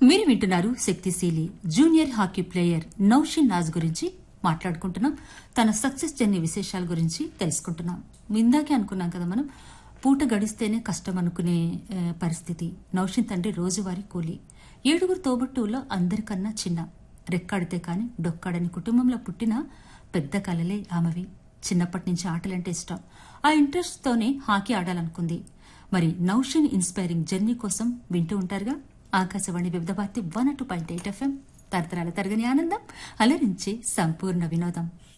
మీరు వింటున్నారు శక్తిశీలి junior hockey player Naushin Naaz గురించి మాట్లాడుకుంటున్నాం తన సక్సెస్ జర్నీ విశేషాల గురించి తెలుసుకుంటున్నాం ఇందాకే అనుకున్నాం కదా మనం పూట గడిస్తేనే కష్టం అనుకునే ఆ, పరిస్థితి నౌషిన్ తండ్రి రోజువారీ కూలీ ఏడుగురు తోబుట్టువుల్లో అందరికన్నా చిన్న రెక్కాడితే కాని డొక్కాడని కుటుంబంలో పుట్టిన పెద్ద కలలే ఆమెవి చిన్నప్పటి నుంచి ఆటలంటే ఇష్టం ఆ ఇంట్రెస్ట్ తోనే హాకీ ఆడాలనుకుంది మరి నౌషిన్ ఇన్స్పైరింగ్ జర్నీ కోసం వింటూ ఉంటారుగా Akashvani Vividh Bharati one two point eight FM తరతరాల తరగని ఆనందం అలరించి సంపూర్ణ వినోదం